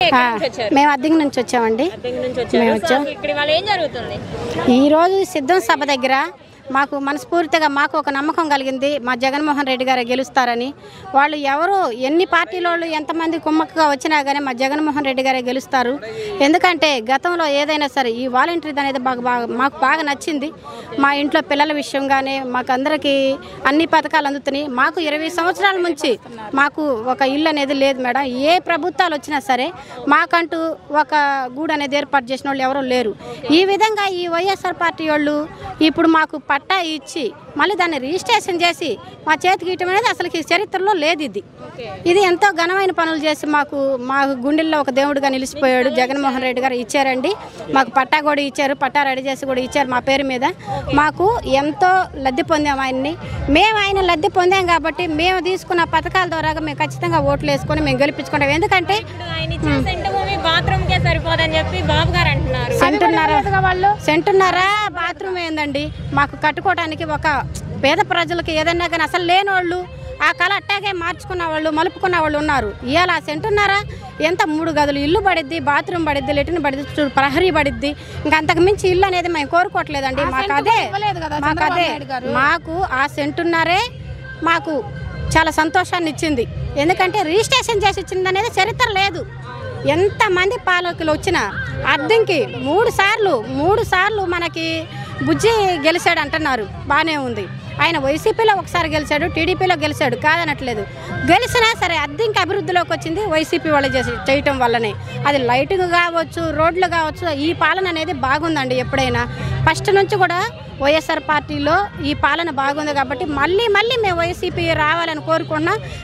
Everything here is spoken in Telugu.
ఎక్కడి నుంచి వచ్చారు మేము అద్దెకి నుంచి వచ్చామండి అద్దెకి నుంచి వచ్చారు సో అసలు ఇక్కడ ఇవాళ ఏం జరుగుతుంది ఈరోజు సిద్ధం సభ దగ్గర మాకు మనస్ఫూర్తిగా మాకు ఒక నమ్మకం కలిగింది మా జగన్మోహన్ రెడ్డి గారు గెలుస్తారని వాళ్ళు ఎవరు ఎన్ని పార్టీల వాళ్ళు ఎంతమంది కుమ్మక్కగా వచ్చినా కానీ మా జగన్మోహన్ రెడ్డి గారే గెలుస్తారు ఎందుకంటే గతంలో ఏదైనా సరే ఈ వాలంటీర్ అనేది మాకు బాగా మాకు బాగా నచ్చింది మా ఇంట్లో పిల్లల విషయం కానీ మాకు అందరికీ అన్ని పథకాలు అందుతున్నాయి మాకు ఇరవై సంవత్సరాల నుంచి మాకు ఒక ఇల్లు అనేది లేదు మేడం ఏ ప్రభుత్వాలు వచ్చినా సరే మాకంటూ ఒక గూడు అనేది ఏర్పాటు చేసిన వాళ్ళు ఎవరూ లేరు ఈ విధంగా ఈ వైఎస్ఆర్ పార్టీ వాళ్ళు ఇప్పుడు మాకు పట్టా ఇచ్చి మళ్ళీ దాన్ని రిజిస్ట్రేషన్ చేసి మా చేతికి ఇవ్వడం అనేది అసలు చరిత్రలో లేదు ఇది ఇది ఎంతో ఘనమైన పనులు చేసి మాకు మా గుండెల్లో ఒక దేవుడిగా నిలిచిపోయాడు జగన్మోహన్ రెడ్డి గారు ఇచ్చారండి మాకు పట్టా కూడా ఇచ్చారు పట్టా రెడీ చేసి కూడా ఇచ్చారు మా పేరు మీద మాకు ఎంతో లబ్ధి పొందాం ఆయన్ని మేము ఆయన లబ్ధి పొందాం కాబట్టి మేము తీసుకున్న పథకాల ద్వారా మేము ఖచ్చితంగా ఓట్లు వేసుకొని మేము గెలిపించుకుంటాం ఎందుకంటే ఇప్పుడు ఆయన ఇచ్చిన సెంటు భూమి బాత్రూమ్ కే సరిపోదని చెప్పి బాబు గారు అంటున్నారు సెంటున్నారా వాళ్ళు సెంటున్నారా బాత్రూమ్ ఏందండి మాకు కట్టుకోవడానికి ఒక పేద ప్రజలకి ఏదన్నా కానీ అసలు లేని వాళ్ళు ఆ కళ అట్టాగే మార్చుకున్న వాళ్ళు మలుపుకున్న వాళ్ళు ఉన్నారు ఇవాళ ఆ సెంటున్నారా ఎంత మూడు గదులు ఇల్లు పడిద్ది బాత్రూమ్ పడిద్ది లెట్రిన్ పడిద్ది చూ- ప్రహరీ పడిద్ది ఇంకా అంతకు మించి ఇల్లు అనేది మేము కోరుకోవట్లేదండి మాకు అదే మాకు అదే మాకు ఆ సెంటున్నారే మాకు చాలా సంతోషాన్ని ఇచ్చింది ఎందుకంటే రిజిస్ట్రేషన్ చేసి ఇచ్చింది అనేది చరిత్ర లేదు ఎంతమంది పాలకులు వచ్చినా అద్దెంకి మూడు సార్లు మూడు సార్లు మనకి బుజ్జి గెలిచాడు అంటున్నారు బాగానే ఉంది ఆయన వైసీపీలో ఒకసారి గెలిచాడు టీడీపీలో గెలిచాడు కాదనట్లేదు గెలిచినా సరే అద్దెంకి అభివృద్ధిలోకి వచ్చింది వైసీపీ వాళ్ళు చేసి చేయటం వల్లనే అది లైటింగ్ కావచ్చు రోడ్లు కావచ్చు ఈ పాలన అనేది బాగుందండి ఎప్పుడైనా ఫస్ట్ నుంచి కూడా వైఎస్ఆర్ పార్టీలో ఈ పాలన బాగుంది కాబట్టి మళ్ళీ మళ్ళీ మేము వైసీపీ రావాలని కోరుకున్నా